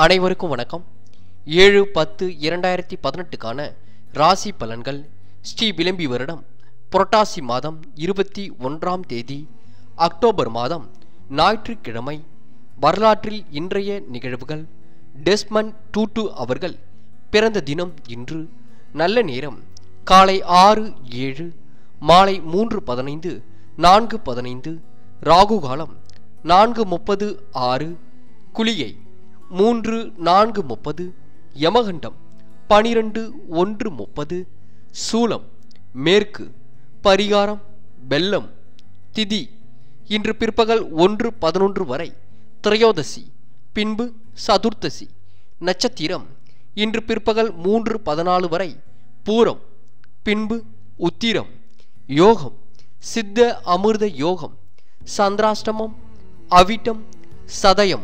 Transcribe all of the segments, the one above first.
அனைவருக்கும் வணக்கம் ஏழு பத்து இரண்டாயிரத்தி பதினெட்டுக்கான ராசி பலன்கள் ஸ்ரீ விளம்பி வருடம் புரட்டாசி மாதம் இருபத்தி ஒன்றாம் தேதி அக்டோபர் மாதம் ஞாயிற்றுக்கிழமை வரலாற்றில் இன்றைய நிகழ்வுகள் டெஸ்மண்ட் டூட்டு அவர்கள் பிறந்த தினம் இன்று நல்ல நேரம் காலை ஆறு ஏழு மாலை மூன்று பதினைந்து நான்கு பதினைந்து ராகு காலம் நான்கு முப்பது ஆறு குளியை மூன்று நான்கு முப்பது யமகண்டம் பனிரெண்டு ஒன்று முப்பது சூலம் மேற்கு பரிகாரம் வெள்ளம் திதி இன்று பிற்பகல் ஒன்று பதினொன்று வரை திரையோதசி பின்பு சதுர்த்தசி நட்சத்திரம் இன்று பிற்பகல் மூன்று பதினாலு வரை பூரம் பின்பு உத்திரம் யோகம் சித்த அமிர்த யோகம் சந்திராஷ்டமம் அவிட்டம் சதயம்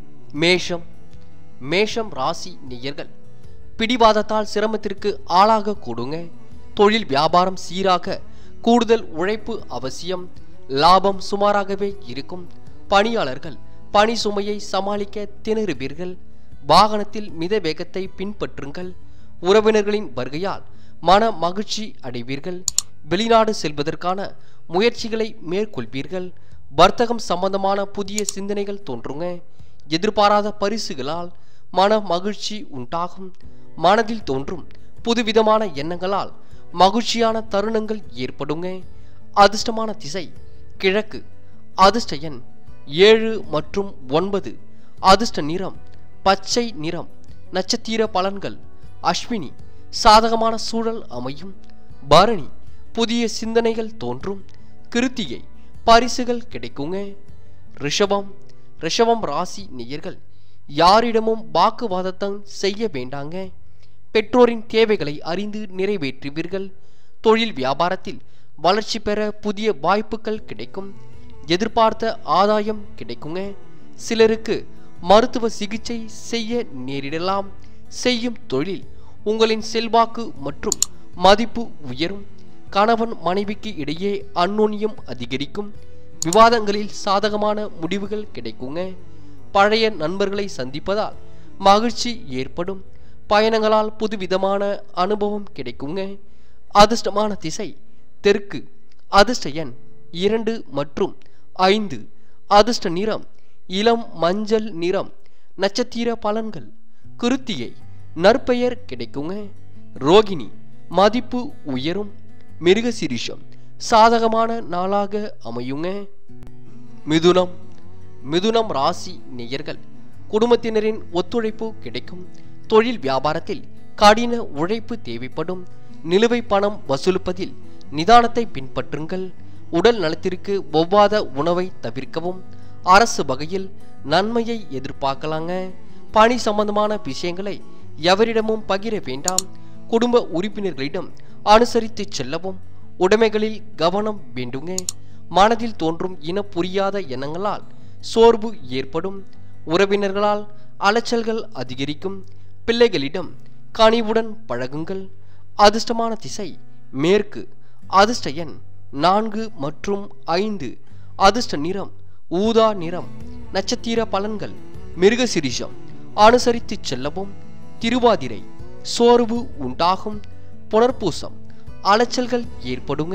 மேஷம் மேஷம் ராசி நேயர்கள் பிடிவாதத்தால் சிரமத்திற்கு ஆளாக கூடுங்க தொழில் வியாபாரம் சீராக கூடுதல் உழைப்பு அவசியம் லாபம் சுமாராகவே இருக்கும் பணியாளர்கள் பணி சுமையை சமாளிக்க திணறுவீர்கள் வாகனத்தில் மித வேகத்தை பின்பற்றுங்கள் உறவினர்களின் வருகையால் மன மகிழ்ச்சி அடைவீர்கள் வெளிநாடு செல்வதற்கான முயற்சிகளை மேற்கொள்வீர்கள் வர்த்தகம் சம்பந்தமான புதிய சிந்தனைகள் தோன்றுங்க எதிர்பாராத பரிசுகளால் மன மகிழ்ச்சி உண்டாகும் மனதில் தோன்றும் புதுவிதமான எண்ணங்களால் மகிழ்ச்சியான தருணங்கள் ஏற்படுங்க அதிர்ஷ்டமான திசை கிழக்கு அதிர்ஷ்ட எண் ஏழு மற்றும் ஒன்பது அதிர்ஷ்ட நிறம் பச்சை நிறம் நட்சத்திர பலன்கள் அஸ்வினி சாதகமான சூழல் அமையும் பரணி புதிய சிந்தனைகள் தோன்றும் கிருத்திகை பரிசுகள் கிடைக்குங்க ரிஷபம் ரிஷபம் ராசி நேயர்கள் யாரிடமும் வாக்குவாதத்தை செய்ய வேண்டாங்க பெற்றோரின் தேவைகளை அறிந்து நிறைவேற்றுவீர்கள் தொழில் வியாபாரத்தில் வளர்ச்சி பெற புதிய வாய்ப்புகள் கிடைக்கும் எதிர்பார்த்த ஆதாயம் கிடைக்குங்க சிலருக்கு மருத்துவ சிகிச்சை செய்ய நேரிடலாம் செய்யும் தொழில் உங்களின் செல்வாக்கு மற்றும் மதிப்பு உயரும் கணவன் மனைவிக்கு இடையே அந்நோன்யம் அதிகரிக்கும் விவாதங்களில் சாதகமான முடிவுகள் கிடைக்குங்க பழைய நண்பர்களை சந்திப்பதால் மகிழ்ச்சி ஏற்படும் பயணங்களால் புதுவிதமான அனுபவம் கிடைக்குங்க அதிர்ஷ்டமான திசை தெற்கு அதிர்ஷ்ட எண் இரண்டு மற்றும் ஐந்து அதிர்ஷ்ட நிறம் இளம் மஞ்சள் நிறம் நட்சத்திர பலன்கள் கிருத்திகை நற்பெயர் கிடைக்குங்க ரோகிணி மதிப்பு உயரும் மிருகசிரிஷம் சாதகமான நாளாக அமையுங்க மிதுனம் மிதுனம் ராசி நேயர்கள் குடும்பத்தினரின் ஒத்துழைப்பு கிடைக்கும் தொழில் வியாபாரத்தில் கடின உழைப்பு தேவைப்படும் நிலுவை பணம் வசூலிப்பதில் நிதானத்தை பின்பற்றுங்கள் உடல் நலத்திற்கு ஒவ்வாத உணவை தவிர்க்கவும் அரசு வகையில் நன்மையை எதிர்பார்க்கலாங்க பணி சம்பந்தமான விஷயங்களை எவரிடமும் பகிர வேண்டாம் குடும்ப உறுப்பினர்களிடம் அனுசரித்து செல்லவும் உடைமைகளில் கவனம் வேண்டுங்க மனதில் தோன்றும் இன புரியாத எண்ணங்களால் சோர்வு ஏற்படும் உறவினர்களால் அலைச்சல்கள் அதிகரிக்கும் பிள்ளைகளிடம் கனிவுடன் பழகுங்கள் அதிர்ஷ்டமான திசை மேற்கு அதிர்ஷ்ட எண் நான்கு மற்றும் ஐந்து அதிர்ஷ்ட நிறம் ஊதா நிறம் நட்சத்திர பலன்கள் மிருகசிரிஷம் அனுசரித்து செல்லவும் திருவாதிரை சோர்வு உண்டாகும் புனர்பூசம் அலைச்சல்கள் ஏற்படுங்க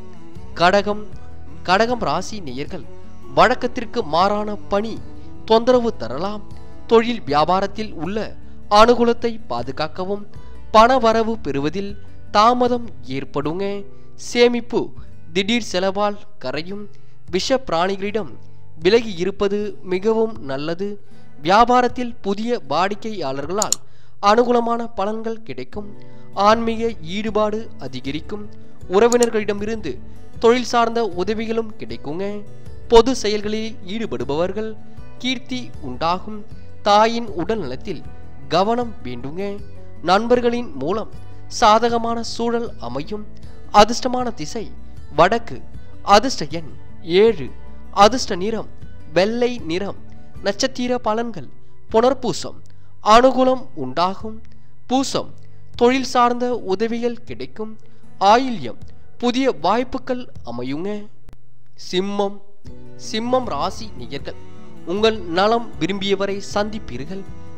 கடகம் கடகம் ராசி நேயர்கள் வழக்கத்திற்கு மாறான பணி தொந்தரவு தரலாம் தொழில் வியாபாரத்தில் உள்ள அனுகூலத்தை பாதுகாக்கவும் பண வரவு பெறுவதில் தாமதம் ஏற்படுங்க சேமிப்பு திடீர் செலவால் கரையும் விஷ பிராணிகளிடம் விலகி இருப்பது மிகவும் நல்லது வியாபாரத்தில் புதிய வாடிக்கையாளர்களால் அனுகூலமான பலன்கள் கிடைக்கும் ஆன்மீக ஈடுபாடு அதிகரிக்கும் உறவினர்களிடமிருந்து தொழில் சார்ந்த உதவிகளும் கிடைக்குங்க பொது செயல்களில் ஈடுபடுபவர்கள் கீர்த்தி உண்டாகும் தாயின் உடல் நலத்தில் கவனம் வேண்டுங்க நண்பர்களின் மூலம் சாதகமான சூழல் அமையும் அதிர்ஷ்டமான திசை வடக்கு அதிர்ஷ்ட எண் ஏழு அதிர்ஷ்ட நிறம் வெள்ளை நிறம் நட்சத்திர பலன்கள் புனர்பூசம் அனுகூலம் உண்டாகும் பூசம் தொழில் சார்ந்த உதவிகள் கிடைக்கும் ஆயில்யம் புதிய வாய்ப்புகள் அமையுங்க சிம்மம் சிம்மம் ராசி நேயர்கள் உங்கள் நலம் விரும்பியவரை சந்திப்பீர்கள்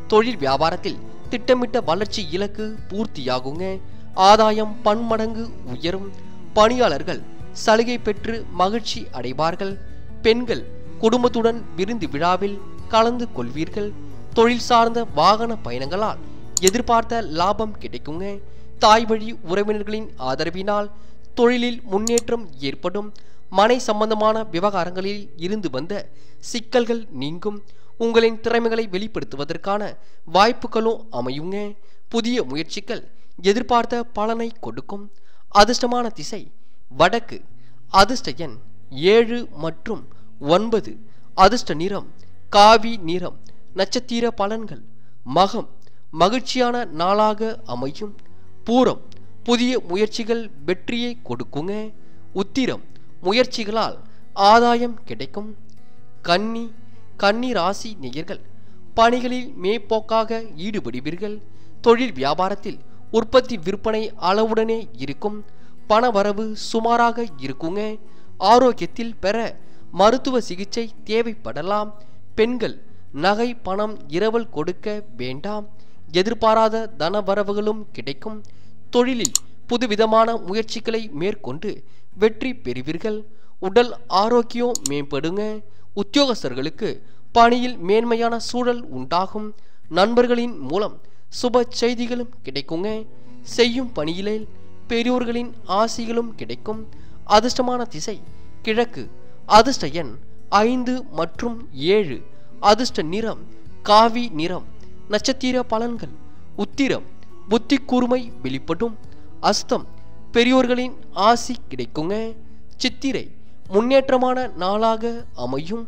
தொழில் வியாபாரத்தில் திட்டமிட்ட வளர்ச்சி இலக்கு பூர்த்தியாகுங்க ஆதாயம் பன்மடங்கு உயரும் பணியாளர்கள் சலுகை பெற்று மகிழ்ச்சி அடைவார்கள் பெண்கள் குடும்பத்துடன் விருந்து விழாவில் கலந்து கொள்வீர்கள் தொழில் சார்ந்த வாகன பயணங்களால் எதிர்பார்த்த லாபம் கிடைக்குங்க தாய் வழி உறவினர்களின் ஆதரவினால் தொழிலில் முன்னேற்றம் ஏற்படும் மனை சம்பந்தமான விவகாரங்களில் இருந்து வந்த சிக்கல்கள் நீங்கும் உங்களின் திறமைகளை வெளிப்படுத்துவதற்கான வாய்ப்புகளும் அமையுங்க புதிய முயற்சிகள் எதிர்பார்த்த பலனை கொடுக்கும் அதிர்ஷ்டமான திசை வடக்கு அதிர்ஷ்ட எண் ஏழு மற்றும் ஒன்பது அதிர்ஷ்ட நிறம் காவி நிறம் நட்சத்திர பலன்கள் மகம் மகிழ்ச்சியான நாளாக அமையும் பூரம் புதிய முயற்சிகள் வெற்றியை கொடுக்குங்க உத்திரம் முயற்சிகளால் ஆதாயம் கிடைக்கும் கன்னி கன்னி ராசி நேயர்கள் பணிகளில் மேம்போக்காக ஈடுபடுவீர்கள் தொழில் வியாபாரத்தில் உற்பத்தி விற்பனை அளவுடனே இருக்கும் பணவரவு சுமாராக இருக்குங்க ஆரோக்கியத்தில் பெற மருத்துவ சிகிச்சை தேவைப்படலாம் பெண்கள் நகை பணம் இரவல் கொடுக்க வேண்டாம் எதிர்பாராத தனவரவுகளும் கிடைக்கும் தொழிலில் புதுவிதமான முயற்சிகளை மேற்கொண்டு வெற்றி பெறுவீர்கள் உடல் ஆரோக்கியம் மேம்படுங்க உத்தியோகஸ்தர்களுக்கு பணியில் மேன்மையான சூழல் உண்டாகும் நண்பர்களின் மூலம் சுப செய்திகளும் கிடைக்குங்க செய்யும் பணியிலே பெரியோர்களின் ஆசிகளும் கிடைக்கும் அதிர்ஷ்டமான திசை கிழக்கு அதிர்ஷ்ட எண் ஐந்து மற்றும் ஏழு அதிர்ஷ்ட நிறம் காவி நிறம் நட்சத்திர பலன்கள் உத்திரம் புத்தி கூர்மை வெளிப்படும் அஸ்தம் பெரியோர்களின் ஆசி கிடைக்குங்க சித்திரை முன்னேற்றமான நாளாக அமையும்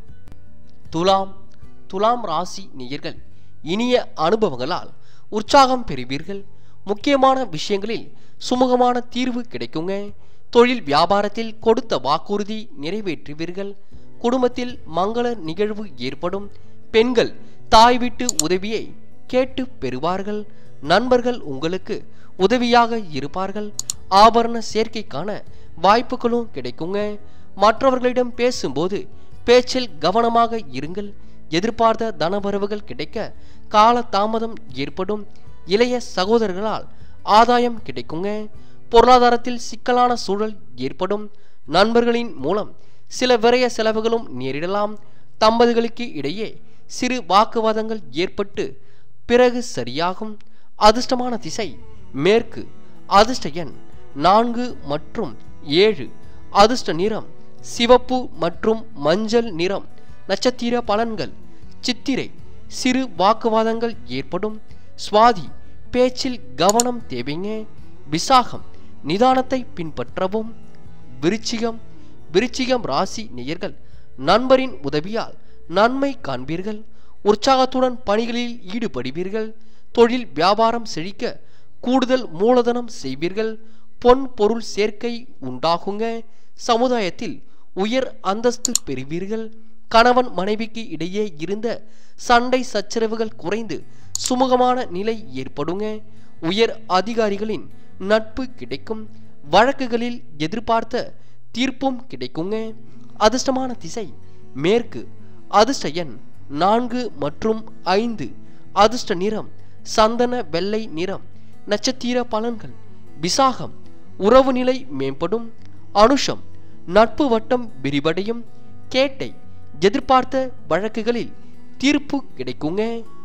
துலாம் துலாம் ராசி நேயர்கள் இனிய அனுபவங்களால் உற்சாகம் பெறுவீர்கள் முக்கியமான விஷயங்களில் சுமூகமான தீர்வு கிடைக்குங்க தொழில் வியாபாரத்தில் கொடுத்த வாக்குறுதி நிறைவேற்றுவீர்கள் குடும்பத்தில் மங்கள நிகழ்வு ஏற்படும் பெண்கள் தாய் வீட்டு உதவியை கேட்டு பெறுவார்கள் நண்பர்கள் உங்களுக்கு உதவியாக இருப்பார்கள் ஆபரண சேர்க்கைக்கான வாய்ப்புகளும் கிடைக்குங்க மற்றவர்களிடம் பேசும்போது பேச்சில் கவனமாக இருங்கள் எதிர்பார்த்த தனவரவுகள் கிடைக்க கால தாமதம் ஏற்படும் இளைய சகோதரர்களால் ஆதாயம் கிடைக்குங்க பொருளாதாரத்தில் சிக்கலான சூழல் ஏற்படும் நண்பர்களின் மூலம் சில விரய செலவுகளும் நேரிடலாம் தம்பதிகளுக்கு இடையே சிறு வாக்குவாதங்கள் ஏற்பட்டு பிறகு சரியாகும் அதிர்ஷ்டமான திசை மேற்கு அதிர்ஷ்ட எண் நான்கு மற்றும் ஏழு அதிர்ஷ்ட நிறம் சிவப்பு மற்றும் மஞ்சள் நிறம் நட்சத்திர பலன்கள் சித்திரை சிறு வாக்குவாதங்கள் ஏற்படும் சுவாதி பேச்சில் கவனம் தேவைங்க விசாகம் நிதானத்தை பின்பற்றவும் விருச்சிகம் விருச்சிகம் ராசி நேயர்கள் நண்பரின் உதவியால் நன்மை காண்பீர்கள் உற்சாகத்துடன் பணிகளில் ஈடுபடுவீர்கள் தொழில் வியாபாரம் செழிக்க கூடுதல் மூலதனம் செய்வீர்கள் பொன் பொருள் சேர்க்கை உண்டாகுங்க சமுதாயத்தில் உயர் அந்தஸ்து பெறுவீர்கள் கணவன் மனைவிக்கு இடையே இருந்த சண்டை சச்சரவுகள் குறைந்து சுமூகமான நிலை ஏற்படுங்க உயர் அதிகாரிகளின் நட்பு கிடைக்கும் வழக்குகளில் எதிர்பார்த்த தீர்ப்பும் கிடைக்குங்க அதிர்ஷ்டமான திசை மேற்கு அதிர்ஷ்ட எண் நான்கு மற்றும் ஐந்து அதிர்ஷ்ட நிறம் சந்தன வெள்ளை நிறம் நட்சத்திர பலன்கள் விசாகம் உறவு நிலை மேம்படும் அனுஷம் நட்பு வட்டம் விரிவடையும் கேட்டை எதிர்பார்த்த வழக்குகளில் தீர்ப்பு கிடைக்குங்க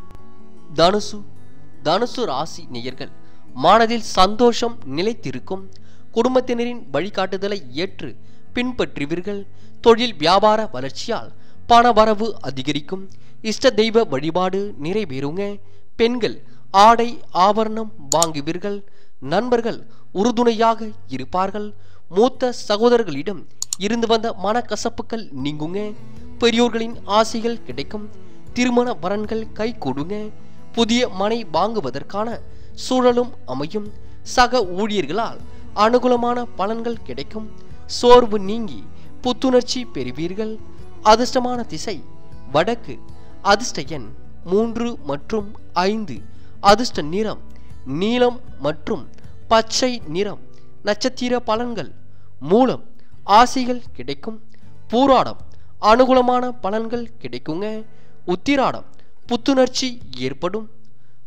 தனுசு தனுசு ராசி நேயர்கள் மனதில் சந்தோஷம் நிலைத்திருக்கும் குடும்பத்தினரின் வழிகாட்டுதலை ஏற்று பின்பற்றுவீர்கள் தொழில் வியாபார வளர்ச்சியால் பணவரவு அதிகரிக்கும் இஷ்ட தெய்வ வழிபாடு நிறைவேறுங்க பெண்கள் ஆடை ஆபரணம் வாங்குவீர்கள் நண்பர்கள் உறுதுணையாக இருப்பார்கள் மூத்த சகோதரர்களிடம் இருந்து வந்த மனக்கசப்புகள் நீங்குங்க பெரியோர்களின் ஆசைகள் கிடைக்கும் திருமண வரன்கள் கை கொடுங்க புதிய மனை வாங்குவதற்கான சூழலும் அமையும் சக ஊழியர்களால் அனுகூலமான பலன்கள் கிடைக்கும் சோர்வு நீங்கி புத்துணர்ச்சி பெறுவீர்கள் அதிர்ஷ்டமான திசை வடக்கு அதிர்ஷ்ட எண் மூன்று மற்றும் ஐந்து அதிர்ஷ்ட நிறம் நீலம் மற்றும் பச்சை நிறம் நட்சத்திர பலன்கள் மூலம் ஆசைகள் கிடைக்கும் பூராடம் அனுகூலமான பலன்கள் கிடைக்குங்க உத்திராடம் புத்துணர்ச்சி ஏற்படும்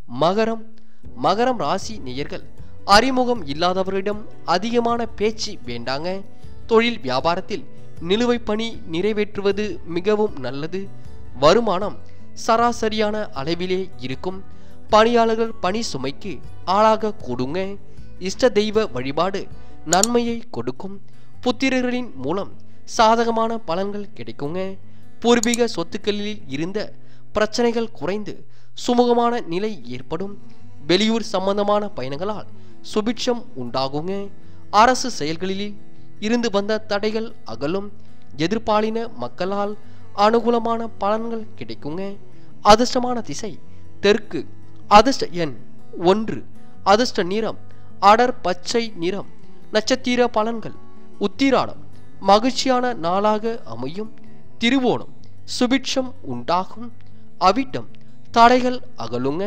மகரம் மகரம் ராசி நேயர்கள் அறிமுகம் இல்லாதவரிடம் அதிகமான பேச்சு வேண்டாங்க தொழில் வியாபாரத்தில் நிலுவைப் பணி நிறைவேற்றுவது மிகவும் நல்லது வருமானம் சராசரியான அளவிலே இருக்கும் பணியாளர்கள் பணி சுமைக்கு ஆளாக கூடுங்க இஷ்ட தெய்வ வழிபாடு நன்மையை கொடுக்கும் புத்திரர்களின் மூலம் சாதகமான பலன்கள் கிடைக்குங்க பூர்வீக சொத்துக்களில் இருந்த பிரச்சனைகள் குறைந்து சுமூகமான நிலை ஏற்படும் வெளியூர் சம்பந்தமான பயணங்களால் சுபிட்சம் உண்டாகுங்க அரசு செயல்களில் இருந்து வந்த தடைகள் அகலும் எதிர்பாலின மக்களால் அனுகூலமான பலன்கள் கிடைக்குங்க அதிர்ஷ்டமான திசை தெற்கு அதிர்ஷ்ட எண் ஒன்று அதிர்ஷ்ட நிறம் அடர் பச்சை நிறம் நட்சத்திர பலன்கள் உத்திராடம் மகிழ்ச்சியான நாளாக அமையும் திருவோணம் சுபிட்சம் உண்டாகும் அவிட்டம் தடைகள் அகலுங்க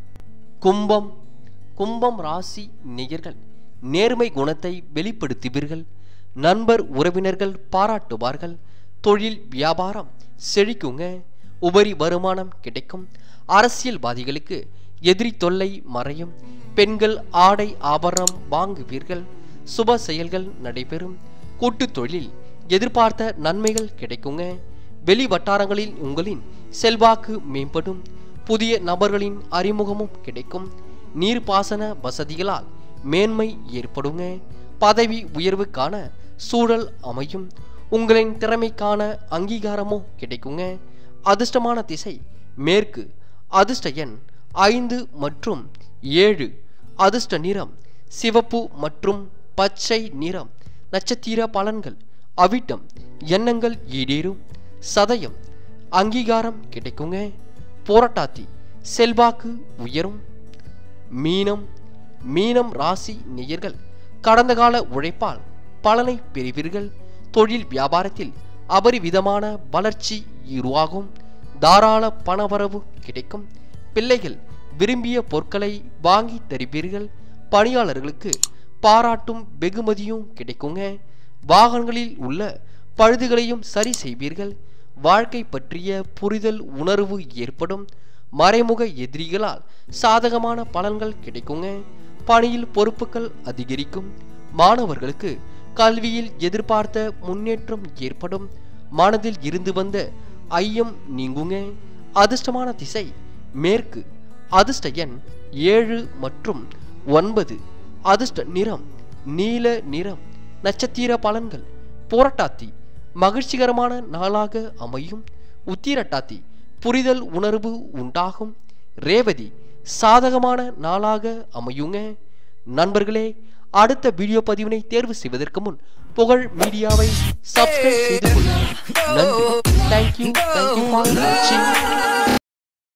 கும்பம் கும்பம் ராசி நேயர்கள் நேர்மை குணத்தை வெளிப்படுத்துவீர்கள் நண்பர் உறவினர்கள் பாராட்டுவார்கள் தொழில் வியாபாரம் செழிக்குங்க உபரி வருமானம் கிடைக்கும் அரசியல்வாதிகளுக்கு எதிரி தொல்லை மறையும் பெண்கள் ஆடை ஆபரணம் வாங்குவீர்கள் சுப செயல்கள் நடைபெறும் கூட்டுத் தொழில் எதிர்பார்த்த நன்மைகள் கிடைக்குங்க வெளி வட்டாரங்களில் உங்களின் செல்வாக்கு மேம்படும் புதிய நபர்களின் அறிமுகமும் கிடைக்கும் நீர்ப்பாசன வசதிகளால் மேன்மை ஏற்படுங்க பதவி உயர்வுக்கான சூழல் அமையும் உங்களின் திறமைக்கான அங்கீகாரமோ கிடைக்குங்க அதிர்ஷ்டமான திசை மேற்கு அதிர்ஷ்ட எண் ஐந்து மற்றும் ஏழு அதிர்ஷ்ட நிறம் சிவப்பு மற்றும் பச்சை நிறம் நட்சத்திர பலன்கள் அவிட்டம் எண்ணங்கள் ஈடேறும் சதயம் அங்கீகாரம் கிடைக்குங்க போராட்டாத்தி செல்வாக்கு உயரும் மீனம் மீனம் ராசி நேயர்கள் கடந்த கால உழைப்பால் பலனை பெறுவீர்கள் தொழில் வியாபாரத்தில் அபரிவிதமான வளர்ச்சி உருவாகும் தாராள பணவரவு கிடைக்கும் பிள்ளைகள் விரும்பிய பொருட்களை வாங்கி தருவீர்கள் பணியாளர்களுக்கு பாராட்டும் வெகுமதியும் கிடைக்குங்க வாகனங்களில் உள்ள பழுதுகளையும் சரி செய்வீர்கள் வாழ்க்கை பற்றிய புரிதல் உணர்வு ஏற்படும் மறைமுக எதிரிகளால் சாதகமான பலன்கள் கிடைக்குங்க பணியில் பொறுப்புகள் அதிகரிக்கும் மாணவர்களுக்கு கல்வியில் எதிர்பார்த்த முன்னேற்றம் ஏற்படும் மனதில் இருந்து வந்த ஐயம் நீங்குங்க அதிர்ஷ்டமான திசை மேற்கு அதிர்ஷ்ட எண் ஏழு மற்றும் ஒன்பது அதிர்ஷ்ட நிறம் நீல நிறம் நட்சத்திர பலன்கள் போராட்டாத்தி மகிழ்ச்சிகரமான நாளாக அமையும் உத்திரட்டாத்தி புரிதல் உணர்வு உண்டாகும் ரேவதி சாதகமான நாளாக அமையுங்க நண்பர்களே அடுத்த வீடியோ பதிவினை தேர்வு செய்வதற்கு முன் புகழ் மீடியாவை சப்ஸ்கிரைப் செய்து கொள்ளுங்கள் நன்றி தேங்க்யூ தேங்க்யூ ஃபார் வாட்சிங்